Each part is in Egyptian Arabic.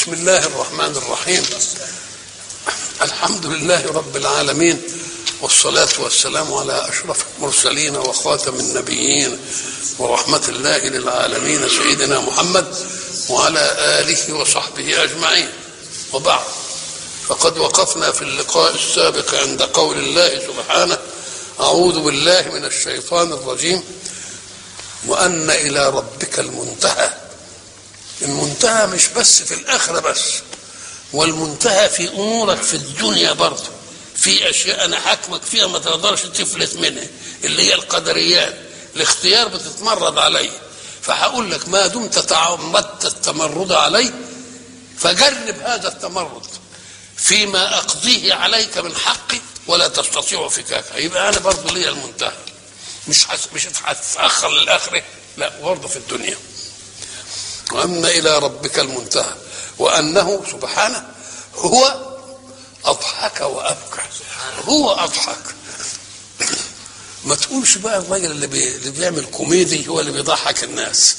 بسم الله الرحمن الرحيم الحمد لله رب العالمين والصلاة والسلام على أشرف المرسلين وخاتم النبيين ورحمة الله للعالمين سيدنا محمد وعلى آله وصحبه أجمعين وبعد فقد وقفنا في اللقاء السابق عند قول الله سبحانه أعوذ بالله من الشيطان الرجيم وأن إلى ربك المنتهى المنتهى مش بس في الآخرة بس والمنتهى في أمورك في الدنيا برضه في أشياء أنا حاكمك فيها ما تقدرش تفلت منها اللي هي القدريات الاختيار بتتمرد عليه فهقول لك ما دمت تعمدت التمرد عليه فجرب هذا التمرد فيما أقضيه عليك من حقي ولا تستطيع فكاكه يبقى أنا برضه ليا المنتهى مش حس... مش هتتأخر للآخرة لا برضه في الدنيا وأن إلى ربك المنتهى وأنه سبحانه هو أضحك وأبكى هو أضحك ما تقولش بقى الراجل اللي, بي... اللي بيعمل كوميدي هو اللي بيضحك الناس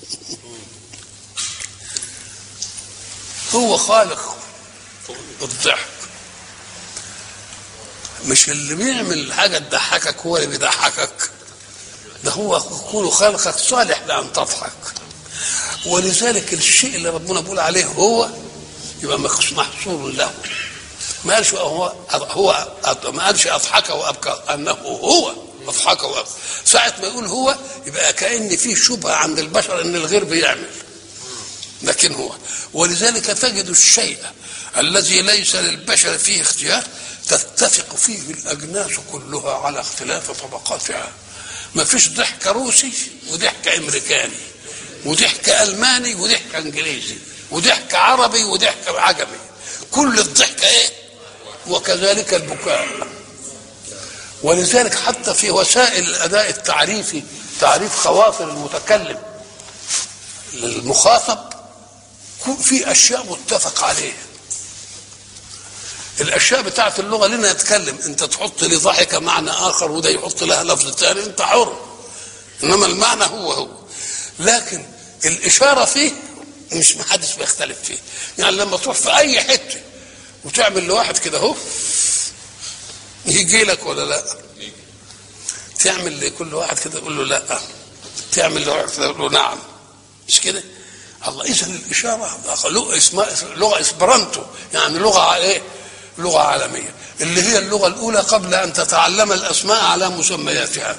هو خالق الضحك مش اللي بيعمل حاجة تضحكك هو اللي بيضحكك ده هو يكون خلقك صالح لأن تضحك ولذلك الشيء اللي ربنا بيقول عليه هو يبقى محصور له ما قالش هو هو ما قالش اضحك وابكى انه هو اضحك وابكى ساعه ما يقول هو يبقى كان في شبهه عند البشر ان الغير بيعمل لكن هو ولذلك تجد الشيء الذي ليس للبشر فيه اختيار تتفق فيه الاجناس كلها على اختلاف طبقاتها ما فيش ضحك روسي وضحك امريكاني وضحك الماني وضحك انجليزي وضحك عربي وضحك عجمي كل الضحك ايه وكذلك البكاء ولذلك حتى في وسائل الاداء التعريفي تعريف خواطر المتكلم للمخاطب في اشياء متفق عليها الاشياء بتاعت اللغه لنا نتكلم انت تحط لي ضحك معنى اخر وده يحط لها لفظ ثاني انت حر انما المعنى هو هو لكن الاشاره فيه مش محدش بيختلف فيه يعني لما تروح في اي حته وتعمل لواحد كده اهو يجي لك ولا لا تعمل لكل واحد كده تقول له لا تعمل لواحد كده تقول له نعم مش كده الله اذا الاشاره لغه اسمها لغه اسبرانتو يعني لغه ايه لغه عالميه اللي هي اللغه الاولى قبل ان تتعلم الاسماء على مسمياتها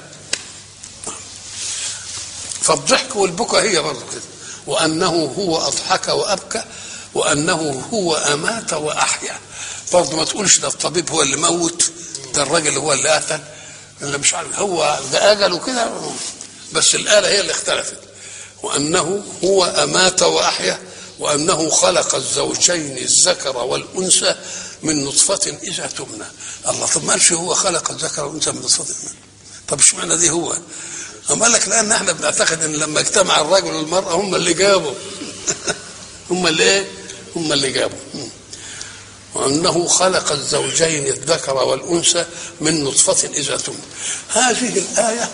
فالضحك والبكاء هي برضه كده وانه هو اضحك وابكى وانه هو امات واحيا برضه ما تقولش ده الطبيب هو اللي موت ده الراجل هو اللي قتل اللي مش عارف هو ده اجله كده بس الاله هي اللي اختلفت وانه هو امات واحيا وانه خلق الزوجين الذكر والانثى من نطفه اذا تمنى الله طب ما قالش هو خلق الذكر والانثى من نطفه طب اشمعنى دي هو أما قال لك لأن احنا بنعتقد إن لما اجتمع الرجل والمرأة هم اللي جابوا هم اللي إيه؟ هم اللي جابوا وأنه خلق الزوجين الذكر والأنثى من نطفة إذا تمنى هذه الآية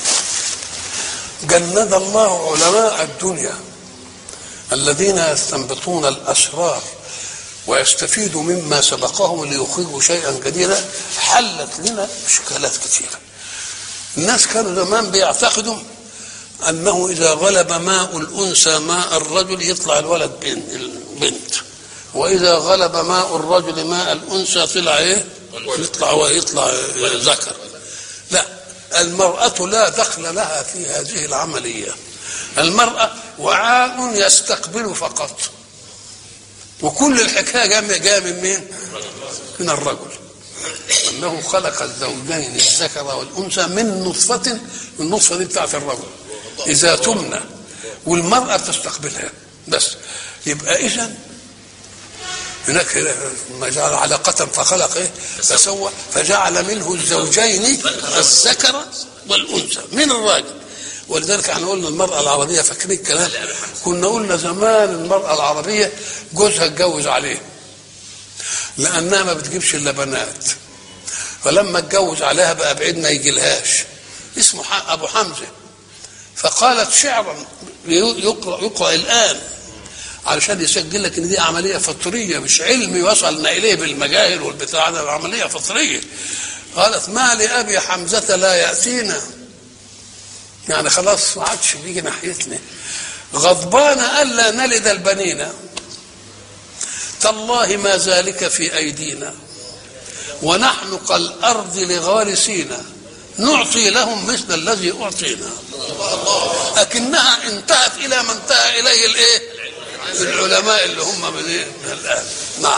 جند الله علماء الدنيا الذين يستنبطون الأسرار ويستفيدوا مما سبقهم ليخرجوا شيئا جديدا حلت لنا إشكالات كثيرة الناس كانوا زمان بيعتقدوا انه اذا غلب ماء الانثى ماء الرجل يطلع الولد بنت واذا غلب ماء الرجل ماء الانثى طلع ايه يطلع ويطلع ذكر لا المرأة لا دخل لها في هذه العملية المرأة وعاء يستقبل فقط وكل الحكاية جاية من مين؟ من الرجل انه خلق الزوجين الذكر والانثى من نطفه النطفه دي بتاعت الرجل اذا تمنى والمراه تستقبلها بس يبقى اذا هناك ما جعل علقة فخلق ايه فسوى فجعل منه الزوجين الذكر والانثى من الراجل ولذلك احنا قلنا المرأة العربية فاكرين الكلام كنا قلنا زمان المرأة العربية جوزها اتجوز عليه لأنها ما بتجيبش إلا بنات فلما اتجوز عليها بقى بعيد ما يجيلهاش اسمه ابو حمزه فقالت شعرا يقرا يقرا الان علشان يسجل لك ان دي عمليه فطريه مش علمي وصلنا اليه بالمجاهل والبتاع ده عمليه فطريه قالت ما لابي حمزه لا ياتينا يعني خلاص ما عادش بيجي ناحيتنا غضبان الا نلد البنين تالله ما ذلك في ايدينا ونحن كالارض لغارسينا نعطي لهم مثل الذي اعطينا لكنها انتهت الى ما انتهى اليه الايه العلماء اللي هم من ايه من الان نعم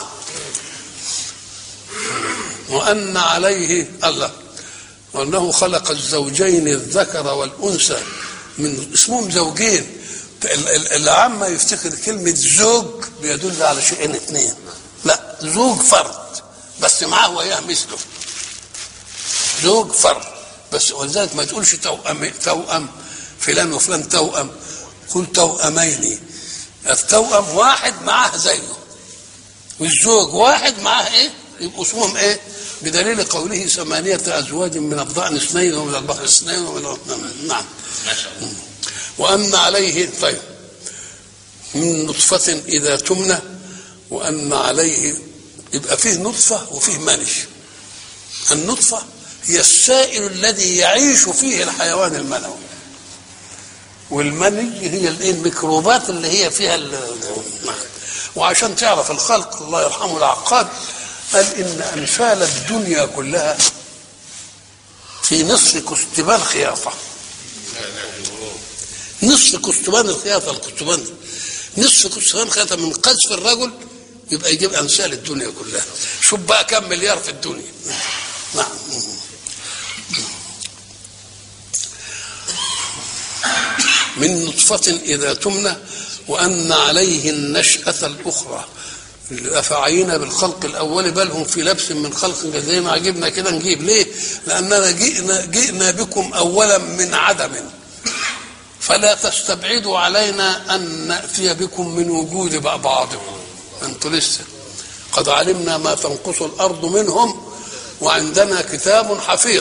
وان عليه الله وانه خلق الزوجين الذكر والانثى من اسمهم زوجين العامة يفتكر كلمة زوج بيدل على شيئين اثنين لا زوج فرد بس معاه وياه مثله زوج فرد بس ولذلك ما تقولش توأم توأم فلان وفلان توأم قل توأمين التوأم واحد معاه زيه والزوج واحد معاه ايه يبقوا اسمهم ايه بدليل قوله ثمانية أزواج من الضأن اثنين ومن البقر اثنين ومن نعم ما شاء الله وأن عليه طيب من نطفة إذا تمنى وأن عليه يبقى فيه نطفة وفيه مني النطفة هي السائل الذي يعيش فيه الحيوان المنوي والمني هي الايه الميكروبات اللي هي فيها ال- وعشان تعرف الخلق الله يرحمه العقاد قال ان امثال الدنيا كلها في نصف كستبان خياطه نصف كستبان الخياطه الكستبان ده. نصف كستبان خياطه من قذف الرجل يبقى يجيب امثال الدنيا كلها شوف بقى كم مليار في الدنيا نعم من نطفة إذا تمنى وأن عليه النشأة الأخرى الأفاعينا بالخلق الأول بل هم في لبس من خلق زي ما عجبنا كده نجيب ليه؟ لأننا جئنا جئنا بكم أولا من عدم فلا تستبعدوا علينا أن نأتي بكم من وجود بقى بعضكم أنتوا لسه قد علمنا ما تنقص الأرض منهم وعندنا كتاب حفيظ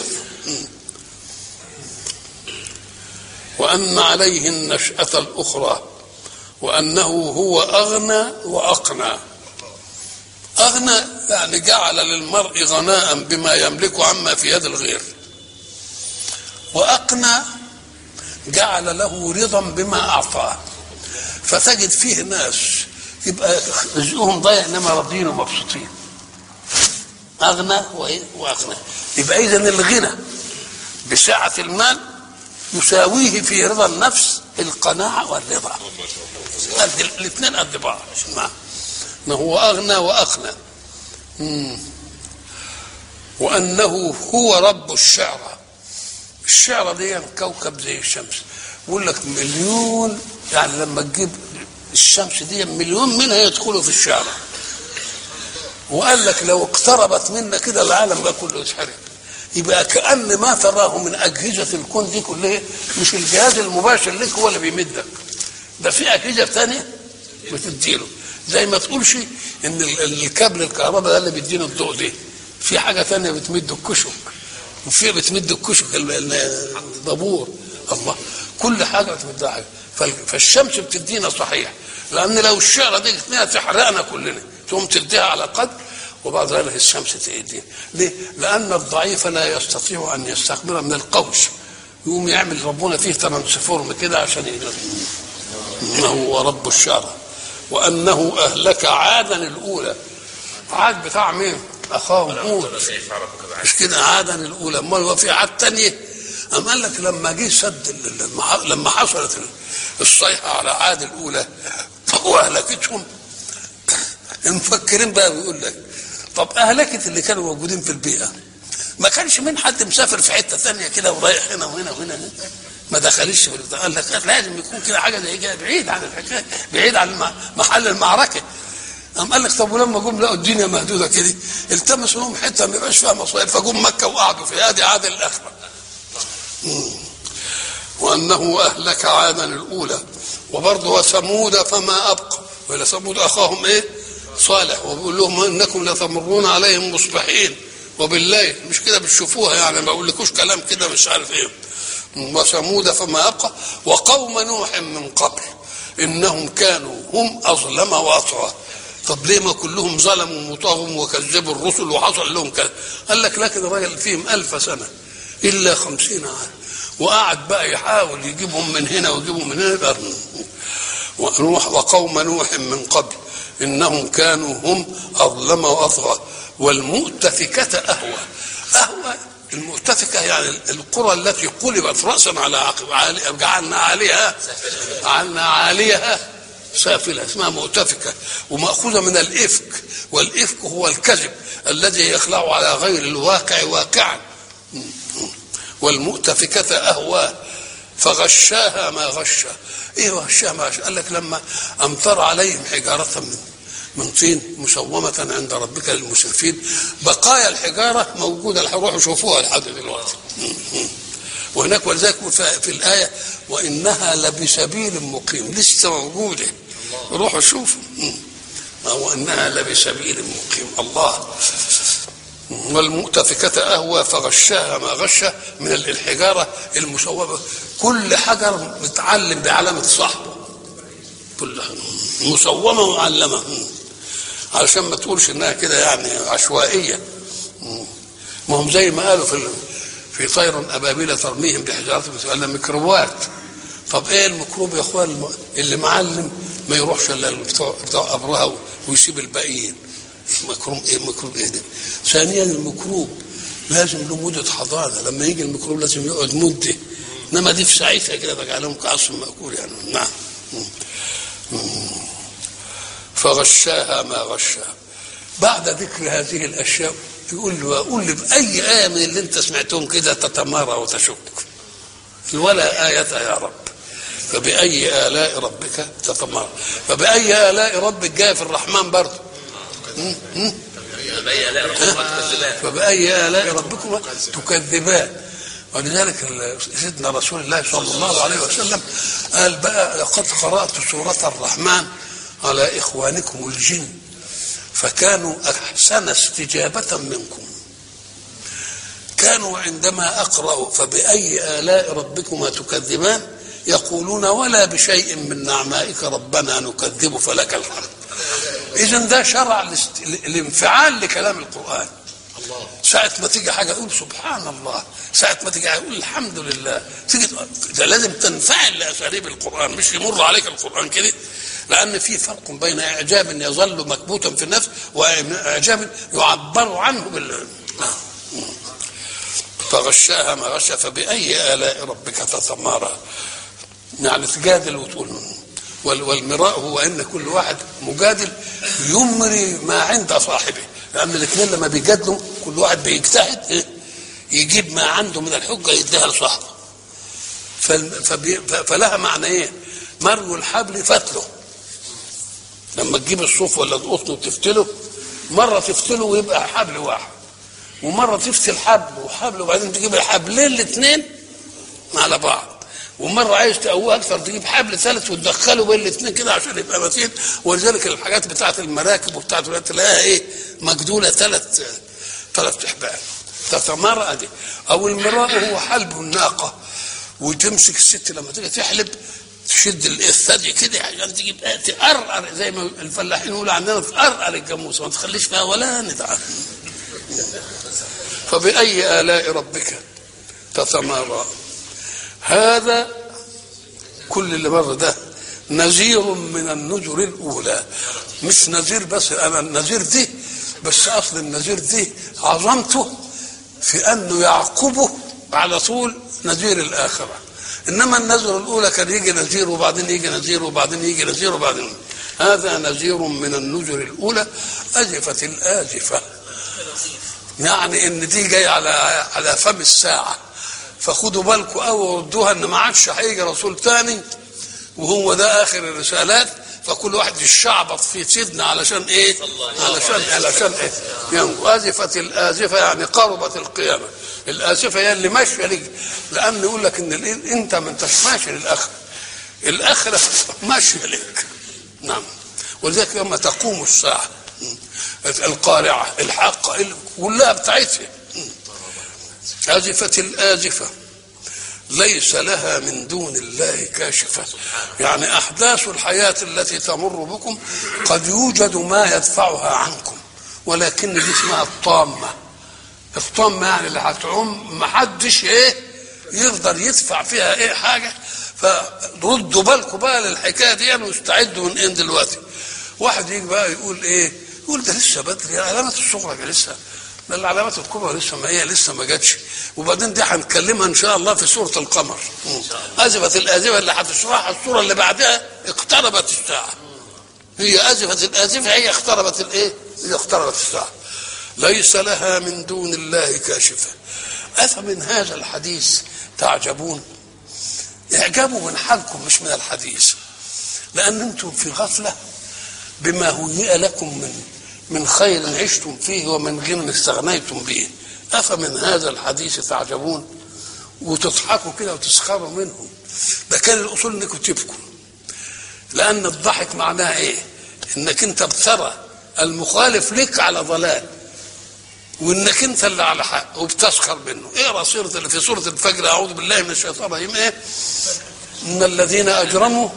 وأن عليه النشأة الأخرى وأنه هو أغنى وأقنى أغنى يعني جعل للمرء غناء بما يملك عما في يد الغير وأقنى جعل له رضا بما أعطاه فتجد فيه ناس يبقى رزقهم ضايع انما راضيين ومبسوطين اغنى وإيه؟ واغنى يبقى اذا الغنى بسعه المال يساويه في رضا النفس القناعه والرضا قد الاثنين قد بعض نعم ما هو اغنى واغنى مم. وانه هو رب الشعرى الشعرى دي كوكب زي الشمس بيقول لك مليون يعني لما تجيب الشمس دي مليون منها يدخلوا في الشعرى وقال لك لو اقتربت منا كده العالم بقى كله يتحرق يبقى كأن ما تراه من أجهزة الكون دي كلها مش الجهاز المباشر لك هو اللي بيمدك ده في أجهزة ثانية بتديله زي ما تقولش إن ال- ال- الكابل الكهرباء ده اللي بيدينا الضوء ده في حاجة ثانية بتمد الكشك وفي بتمد الكشك ال- ال- البابور الله كل حاجة بتمدها حاجة فال- فالشمس بتدينا صحيح لأن لو الشعرة دي اثنين تحرقنا كلنا تقوم تديها على قدر وبعد ذلك الشمس تأدي ليه؟ لأن الضعيف لا يستطيع أن يستقبل من القوس يقوم يعمل ربنا فيه ترانسفورم كده عشان يقدر إنه هو رب الشعرى وأنه أهلك عادا الأولى عاد بتاع مين؟ أخاهم هود كيف ربك بعد مش كده عادا الاولى امال هو في عاد تانية أم قال لك لما جه سد ال- ال- المح- لما حصلت ال- الصيحه على عاد الاولى واهلكتهم مفكرين بقى بيقول لك طب اهلكت اللي كانوا موجودين في البيئه ما كانش من حد مسافر في حته ثانيه كده ورايح هنا وهنا وهنا ما دخلش في البتاع. قال لك لازم يكون كده حاجه زي كده بعيد عن الحكايه بعيد عن الم- محل المعركه قام قال لك طب ولما جم لقوا الدنيا مهدوده كده التمسوا لهم حته ما يبقاش فيها مصائب فجم مكه وقعدوا في هذه عاد الاخره مم. وانه اهلك عادا الاولى وبرضه وثمود فما ابقى والى ثمود اخاهم ايه؟ صالح وبيقول لهم انكم لتمرون عليهم مصبحين وبالليل مش كده بتشوفوها يعني ما بقولكوش كلام كده مش عارف ايه وثمود فما ابقى وقوم نوح من قبل انهم كانوا هم اظلم واطغى طب ليه ما كلهم ظلموا وطغوا وكذبوا الرسل وحصل لهم كذا قال لك لكن الراجل فيهم ألف سنة إلا خمسين عام وقعد بقى يحاول يجيبهم من هنا ويجيبهم من هنا ونوح وقوم نوح من قبل إنهم كانوا هم أظلم وأطغى والمؤتفكة أهوى أهوى المؤتفكة يعني القرى التي قلبت رأسا على عقب جعلنا عليها جعلنا عليها سافلة اسمها مؤتفكة ومأخوذة من الإفك والإفك هو الكذب الذي يخلع على غير الواقع واقعا والمؤتفكة أهواه فغشاها ما غشا ايه غشاها ما غشا قال لك لما امطر عليهم حجارة من من طين مسومة عند ربك للمسرفين بقايا الحجارة موجودة روحوا شوفوها لحد دلوقتي وهناك ولذلك في الآية وإنها لبسبيل مقيم لسه موجودة روحوا شوفوا وإنها لبسبيل مقيم الله والمؤتفكة أهوى فغشاها ما غشى من الحجارة المشوبة كل حجر متعلم بعلامة صاحبه كلها مسومة ومعلمة علشان ما تقولش انها كده يعني عشوائية ما هم زي ما قالوا في في طير ابابيل ترميهم بحجارة قال ميكروبات طب ايه الميكروب يا اخوان اللي معلم ما يروحش الا بتوع بتوع ابرها ويسيب الباقيين ميكروب ايه ميكروب ايه ده ثانيا الميكروب لازم له مدة حضانة لما يجي الميكروب لازم يقعد مدة انما دي في ساعتها كده بقى لهم كعصف مأكول يعني نعم فغشاها ما غشاها بعد ذكر هذه الاشياء يقول له قول لي باي ايه من اللي انت سمعتهم كده تتمارى وتشك ولا آية يا رب فبأي آلاء ربك تتمارى فبأي آلاء ربك جاء في الرحمن برضه فبأي آلاء ربكما تكذبان ولذلك سيدنا رسول الله صلى الله عليه وسلم قال بقى لقد قرأت سورة الرحمن على إخوانكم الجن فكانوا أحسن استجابة منكم كانوا عندما أقرأ فبأي آلاء ربكما تكذبان يقولون ولا بشيء من نعمائك ربنا نكذب فلك الحمد إذا ده شرع الانفعال لكلام القرآن ساعة ما تيجي حاجة أقول سبحان الله ساعة ما تيجي أقول الحمد لله تيجي ده لازم تنفعل لأساليب القرآن مش يمر عليك القرآن كده لأن في فرق بين إعجاب يظل مكبوتا في النفس وإعجاب يعبر عنه بال فغشاها ما غشا فبأي آلاء ربك تتمارى يعني تجادل وتقول والمراء هو ان كل واحد مجادل يمري ما عند صاحبه لان الاثنين لما بيجادلوا كل واحد بيجتهد يجيب ما عنده من الحجه يديها لصاحبه فلها معنى ايه؟ مرو الحبل فتله لما تجيب الصوف ولا القطن وتفتله مره تفتله ويبقى حبل واحد ومره تفتل حبل وحبل وبعدين تجيب الحبلين الاثنين على بعض ومره عايز تقويه اكثر تجيب حبل ثالث وتدخله بين الاثنين كده عشان يبقى متين ولذلك الحاجات بتاعت المراكب وبتاعت تلاقيها ايه مجدوله ثلاث ثلاث احبال تتمرأ دي او المراء هو حلب الناقه وتمسك الست لما تيجي تحلب تشد الثدي كده عشان تجيب تقرقر زي ما الفلاحين يقولوا عندنا تقرقر الجاموسه ما تخليش فيها ولا ندعه فبأي آلاء ربك تتمارى هذا كل اللي مر ده نذير من النذر الاولى مش نذير بس انا النذير دي بس اصل النذير دي عظمته في انه يعقبه على طول نذير الاخره انما النذر الاولى كان يجي نذير وبعدين يجي نذير وبعدين يجي نذير وبعدين هذا نذير من النذر الاولى ازفت الازفه يعني ان دي جاي على على فم الساعه فخدوا بالكم قوي وردوها ان ما عادش هيجي رسول تاني وهو ده اخر الرسالات فكل واحد يشعبط في سيدنا علشان ايه؟ علشان علشان ايه؟ يعني ازفت الازفه يعني قربت القيامه الازفه هي اللي ماشيه لك لان يقول لك ان انت ما انتش ماشي للاخره الاخره ماشيه لك نعم ولذلك يوم تقوم الساعه القارعه الحاقه كلها بتاعتها أزفت الآزفة ليس لها من دون الله كاشفة يعني أحداث الحياة التي تمر بكم قد يوجد ما يدفعها عنكم ولكن دي اسمها الطامة الطامة يعني اللي هتعوم محدش ايه يقدر يدفع فيها ايه حاجة فردوا بالكم بقى للحكاية دي يعني واستعدوا من ايه دلوقتي واحد يجي بقى يقول ايه يقول ده لسه بدري علامة الصغرى لسه ده العلامات الكبرى لسه ما هي لسه ما جاتش وبعدين دي هنتكلمها ان شاء الله في سوره القمر ازفت الازفه اللي هتشرحها السوره اللي بعدها اقتربت الساعه هي ازفت الازفه هي اقتربت الايه؟ هي اقتربت الساعه ليس لها من دون الله كاشفه افمن هذا الحديث تعجبون اعجبوا من حالكم مش من الحديث لان انتم في غفله بما هيئ لكم من من خير عشتم فيه ومن غنى استغنيتم به أفمن هذا الحديث تعجبون وتضحكوا كده وتسخروا منهم ده كان الأصول انكم تبكوا لأن الضحك معناه إيه؟ إنك أنت بترى المخالف لك على ضلال وإنك أنت اللي على حق وبتسخر منه اقرا إيه سورة اللي في سورة الفجر أعوذ بالله من الشيطان الرجيم إيه؟ إن الذين أجرموا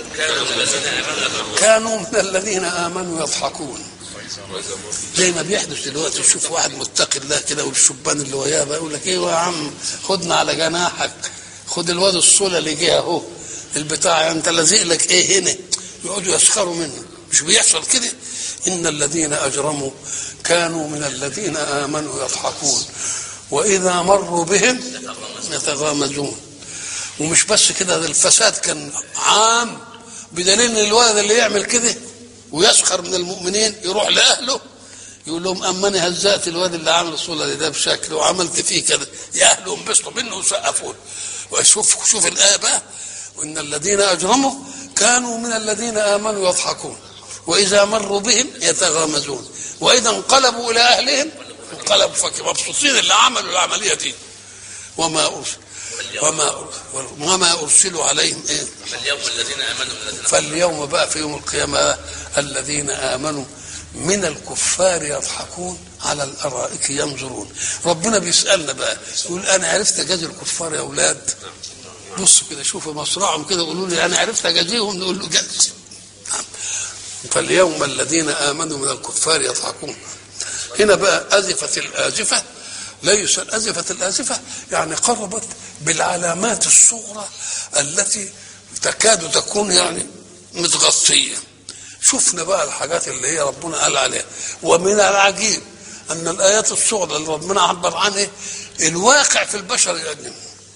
كانوا من الذين آمنوا يضحكون زي ما بيحدث دلوقتي تشوف واحد متقي الله كده والشبان اللي وياه بقى يقول لك ايه يا عم خدنا على جناحك خد الواد الصوله اللي جه اهو البتاع انت لازق لك ايه هنا يقعدوا يسخروا منه مش بيحصل كده ان الذين اجرموا كانوا من الذين امنوا يضحكون واذا مروا بهم يتغامزون ومش بس كده الفساد كان عام بدليل ان الولد اللي يعمل كده ويسخر من المؤمنين يروح لاهله يقول لهم اماني هزأت الواد اللي عامل الصوره ده بشكل وعملت فيه كده يا اهله انبسطوا منه وسقفوا وشوف شوف الايه بقى وان الذين اجرموا كانوا من الذين امنوا يضحكون واذا مروا بهم يتغامزون واذا انقلبوا الى اهلهم انقلبوا مبسوطين اللي عملوا العمليه دي وما ارسل وما وما ارسلوا عليهم ايه فاليوم الذين امنوا من الذين فاليوم بقى في يوم القيامه الذين امنوا من الكفار يضحكون على الارائك ينظرون ربنا بيسالنا بقى يقول انا عرفت اجازي الكفار يا اولاد بصوا كده شوفوا مصرعهم كده يقولوا لي انا عرفت اجازيهم نقول له جاز فاليوم الذين امنوا من الكفار يضحكون هنا بقى ازفت الازفه ليس الازفه الازفه يعني قربت بالعلامات الصغرى التي تكاد تكون يعني متغطيه شفنا بقى الحاجات اللي هي ربنا قال عليها ومن العجيب ان الايات الصغرى اللي ربنا عبر عنها الواقع في البشر يعني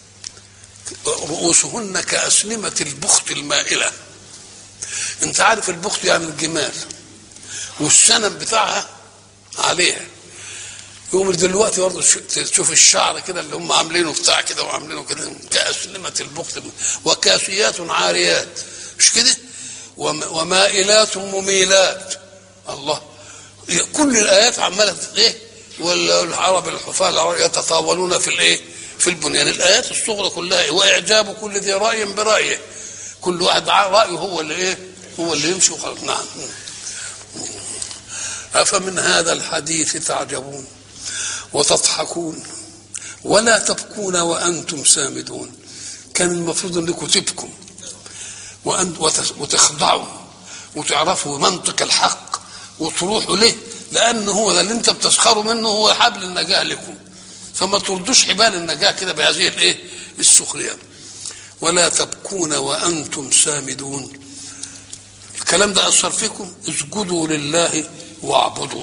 رؤوسهن كأسنمة البخت المائلة انت عارف البخت يعني الجمال والسنم بتاعها عليها يقوم دلوقتي برضه تشوف الشعر كده اللي هم عاملينه بتاع كده وعاملينه كده كأسنمة البخت وكاسيات عاريات مش كده ومائلات مميلات الله كل الايات عماله ايه والعرب الحفاة العرب يتطاولون في الايه في البنيان الايات الصغرى كلها إيه؟ واعجاب كل ذي راي برايه كل واحد رايه هو اللي ايه هو اللي يمشي وخلاص نعم افمن هذا الحديث تعجبون وتضحكون ولا تبكون وانتم سامدون كان المفروض انكم تبكوا وأن وتخضعوا وتعرفوا منطق الحق وتروحوا له لأن هو ده اللي أنت بتسخروا منه هو حبل النجاة لكم فما تردوش حبال النجاة كده بهذه الإيه السخرية ولا تبكون وأنتم سامدون الكلام ده أثر فيكم اسجدوا لله واعبدوا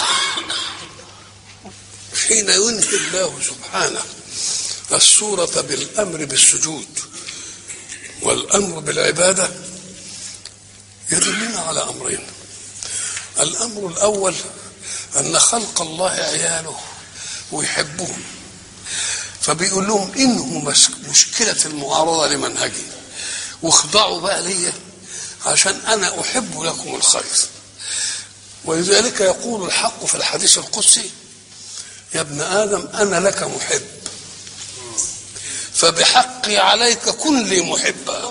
حين ينهي الله سبحانه السورة بالأمر بالسجود والامر بالعباده يدلنا على امرين الامر الاول ان خلق الله عياله ويحبهم فبيقول لهم انهوا مشكله المعارضه لمنهجي واخضعوا بقى ليا عشان انا احب لكم الخير ولذلك يقول الحق في الحديث القدسي يا ابن ادم انا لك محب فبحقي عليك كن لي محبا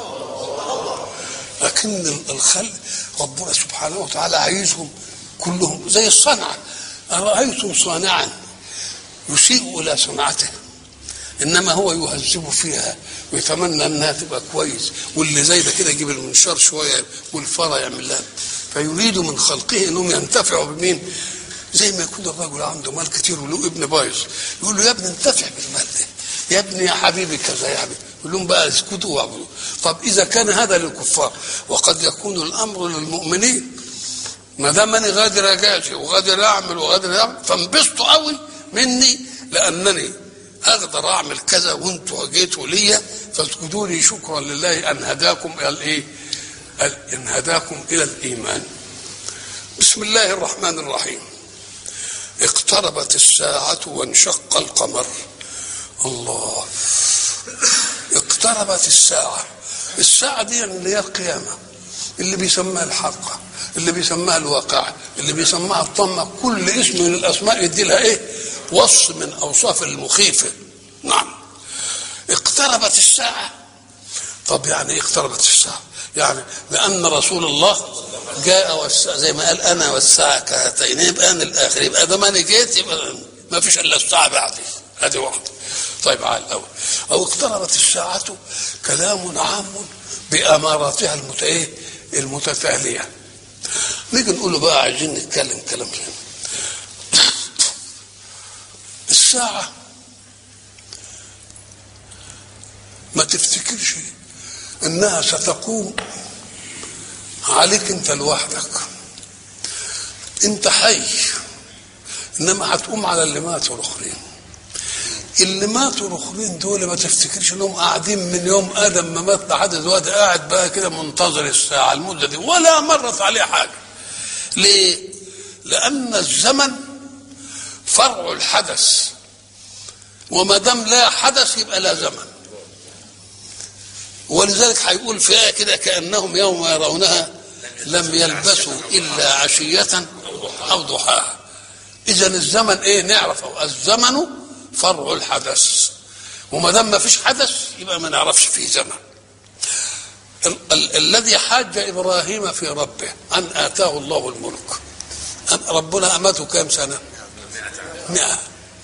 لكن الخلق ربنا سبحانه وتعالى عايزهم كلهم زي الصنعة أرأيتم صانعا يسيء إلى صنعته إنما هو يهذب فيها ويتمنى انها تبقى كويس واللي زي ده كده يجيب المنشار شويه والفرع يعمل لها فيريد من خلقه انهم ينتفعوا بمين؟ زي ما يكون الرجل عنده مال كتير وله ابن بايظ يقول له يا ابني انتفع بالمال ده يا ابني يا حبيبي كذا يا حبيبي يقول لهم بقى اسكتوا واعبدوا طب اذا كان هذا للكفار وقد يكون الامر للمؤمنين ما دام انا غادر اجازي وغادر اعمل وغادر اعمل فانبسطوا قوي مني لانني اقدر اعمل كذا وانتوا جيتوا ليا فاسجدوا لي شكرا لله ان هداكم الى الايه؟ ان هداكم الى الايمان. بسم الله الرحمن الرحيم. اقتربت الساعة وانشق القمر. الله اقتربت الساعة. الساعة دي اللي هي القيامة. اللي بيسماها الحلقة اللي بيسماها الواقع اللي بيسماها الطمة كل اسم من الأسماء يدي لها إيه وصف من أوصاف المخيفة نعم اقتربت الساعة طب يعني ايه اقتربت الساعة يعني لأن رسول الله جاء والساعة زي ما قال أنا والساعة كهاتين يبقى أنا الآخر يبقى ده ما أنا جيت يبقى ما فيش إلا الساعة بعدي هذه واحدة طيب على الأول أو اقتربت الساعة كلام عام بأماراتها المت إيه المتتالية نيجي نقول له بقى عايزين نتكلم كلام هنا الساعة ما تفتكرش انها ستقوم عليك انت لوحدك انت حي انما هتقوم على اللي ماتوا الاخرين اللي ماتوا الاخرين دول ما تفتكرش انهم قاعدين من يوم ادم ما مات لحد دلوقتي قاعد بقى كده منتظر الساعه المده دي ولا مرت عليه حاجه ليه؟ لان الزمن فرع الحدث وما دام لا حدث يبقى لا زمن ولذلك هيقول في آية كده كأنهم يوم يرونها لم يلبسوا إلا عشية أو ضحاها إذا الزمن إيه نعرفه الزمن فرع الحدث وما دام ما فيش حدث يبقى ما نعرفش فيه زمن ال- ال- الذي حاج ابراهيم في ربه ان اتاه الله الملك أن ربنا امته كام سنه مئة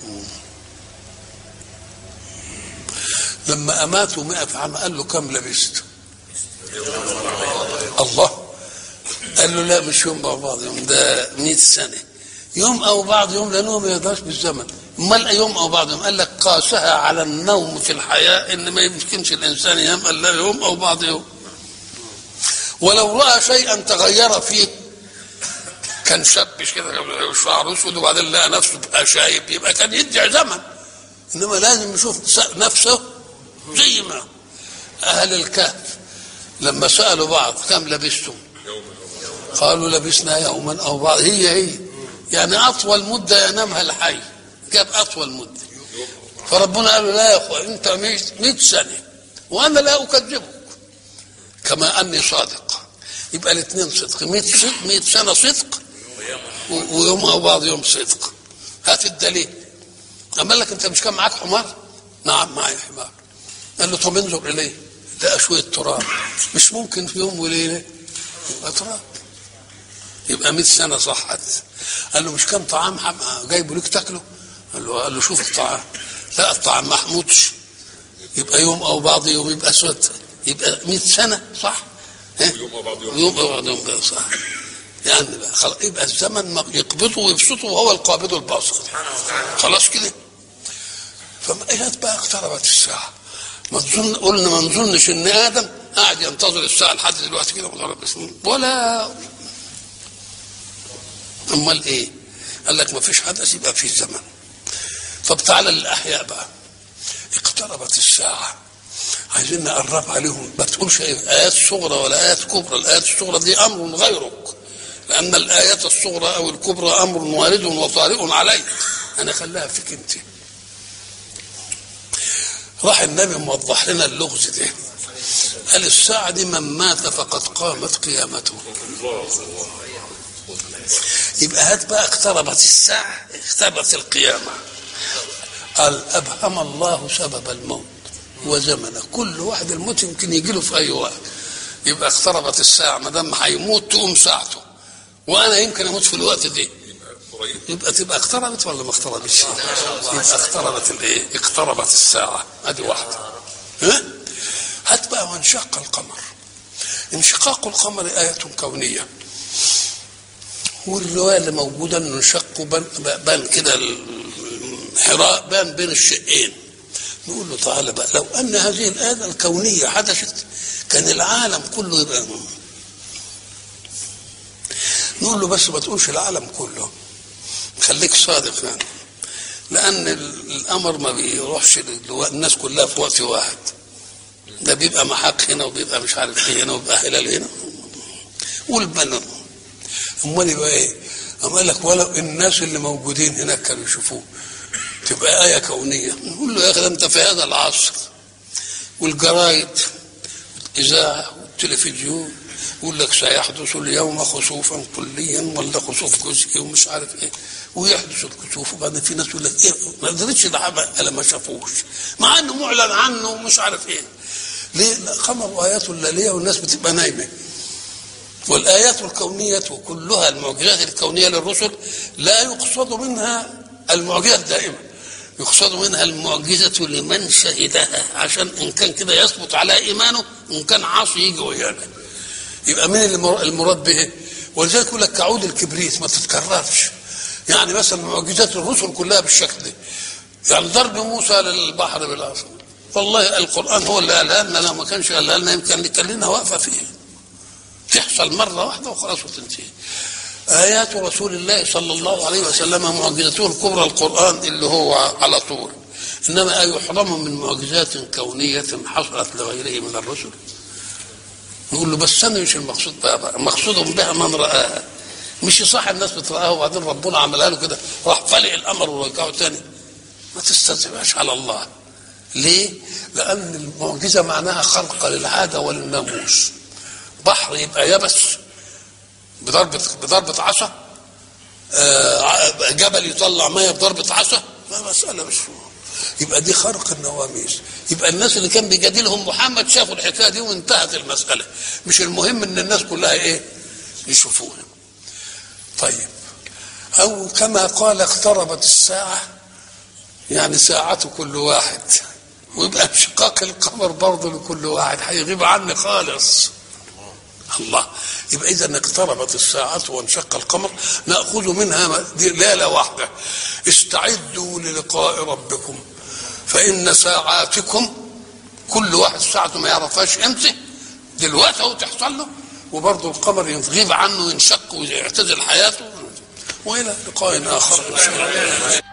لما اماته مئة عام قال له كم لبست الله قال له لا مش يوم او بعض يوم ده مئة سنه يوم او بعض يوم لانه ما يقدرش بالزمن امال يوم او بعض يوم قال لك قاسها على النوم في الحياه ان ما يمكنش الانسان ينام الا يوم او بعض يوم ولو راى شيئا تغير فيه كان شبش كده شعره اسود وبعدين لقى نفسه بقى شايب يبقى كان يدعي زمن انما لازم يشوف نفسه زي ما اهل الكهف لما سالوا بعض كم لبستم قالوا لبسنا يوما او بعض هي هي يعني اطول مده ينامها الحي جاب اطول مده فربنا قال له لا يا اخوان انت 100 سنه وانا لا اكذبك كما اني صادق يبقى الاثنين صدق 100 صدق 100 سنه صدق و- ويوم او بعض يوم صدق هات الدليل قال لك انت مش كان معاك حمار نعم معي حمار قال له طب انظر اليه لقى شويه تراب مش ممكن في يوم وليله يبقى تراب يبقى 100 سنه صحت قال له مش كان طعام حم- جايبه ليك تاكله قال له قال له شوف الطعام لا الطعام ما حموتش يبقى يوم او بعض يوم يبقى اسود يبقى 100 سنه صح ها؟ يوم أو بعض يوم. يوم او بعض يوم بقى صح يعني بقى خلاص يبقى الزمن ما يقبضه ويبسطه وهو القابض الباسط خلاص كده فما بقى اقتربت الساعه ما نظن قلنا ما نظنش ان ادم قاعد ينتظر الساعه لحد دلوقتي كده مضرب سنين ولا امال ايه؟ قال لك ما فيش حدث يبقى في زمن طب تعالى للاحياء بقى اقتربت الساعه عايزين نقرب عليهم ما تقولش إيه ايات صغرى ولا ايات كبرى الايات الصغرى دي امر غيرك لان الايات الصغرى او الكبرى امر وارد وطارئ عليك انا خلاها فيك انت راح النبي موضح لنا اللغز ده قال الساعة دي من مات فقد قامت قيامته يبقى هات بقى اقتربت الساعة اقتربت القيامة قال أبهم الله سبب الموت وزمنه كل واحد الموت يمكن يجي له في أي وقت يبقى اقتربت الساعة ما دام هيموت تقوم ساعته وأنا يمكن أموت في الوقت ده قريب يبقى تبقى اقتربت ولا ما اقتربتش؟ يبقى اقتربت الايه؟ اقتربت الساعة ادي واحدة ها؟ هات بقى وانشق القمر انشقاق القمر آية كونية والرواية اللي موجودة انه انشق بان, بان كده الحراء بان بين الشقين نقول له تعالى بقى لو ان هذه الآية الكونية حدثت كان العالم كله يبقى نقول له بس ما تقولش العالم كله خليك صادق يعني لان الامر ما بيروحش الناس كلها في وقت واحد ده بيبقى محاق هنا وبيبقى مش عارف ايه هنا وبيبقى هلال هنا والبنى امال يبقى ايه؟ أما قال لك ولو الناس اللي موجودين هناك كانوا يشوفوه تبقى آية كونية نقول له يا أخي أنت في هذا العصر والجرايد الإذاعة والتلفزيون يقول لك سيحدث اليوم خسوفا كليا ولا خسوف جزئي ومش عارف ايه ويحدث الكسوف وبعدين في ناس يقول لك ايه ما قدرتش ده الا ما شافوش مع انه معلن عنه ومش عارف ايه ليه؟ قمر ايات الليليه والناس بتبقى نايمه والايات الكونيه كلها المعجزات الكونيه للرسل لا يقصد منها المعجزات دائما يقصد منها المعجزة لمن شهدها عشان إن كان كده يثبت على إيمانه إن كان عاصي يجي ويانا يبقى مين المراد به ولذلك يقول لك كعود الكبريت ما تتكررش يعني مثلا معجزات الرسل كلها بالشكل ده يعني ضرب موسى للبحر بالعصا والله القرآن هو اللي قالها لنا لو ما كانش قالها لنا يمكن كان لنا واقفة فيه تحصل مرة واحدة وخلاص وتنتهي آيات رسول الله صلى الله عليه وسلم معجزته الكبرى القرآن اللي هو على طول إنما أيحرم من معجزات كونية حصلت لغيره من الرسل نقول له بس أنا مش المقصود بها مقصود بها من رآها مش صح الناس بترآها وبعدين ربنا عملها له كده راح فلق الأمر ورجعه تاني ما تستنزفهاش على الله ليه؟ لأن المعجزة معناها خلق للعادة وللناموس بحر يبقى يبس بضربة بضربة عصا آه جبل يطلع ميه بضربة عصا مسألة مش يبقى دي خرق النواميس يبقى الناس اللي كان بيجادلهم محمد شافوا الحكايه دي وانتهت المسألة مش المهم ان الناس كلها ايه يشوفوها طيب او كما قال اقتربت الساعة يعني ساعة كل واحد ويبقى انشقاق القمر برضه لكل واحد هيغيب عني خالص الله يبقى اذا اقتربت الساعة وانشق القمر ناخذ منها ليله واحده استعدوا للقاء ربكم فان ساعاتكم كل واحد ساعته ما يعرفهاش امتى دلوقتي اهو تحصل له وبرضه القمر يغيب عنه وينشق ويعتزل حياته والى لقاء اخر ان شاء الله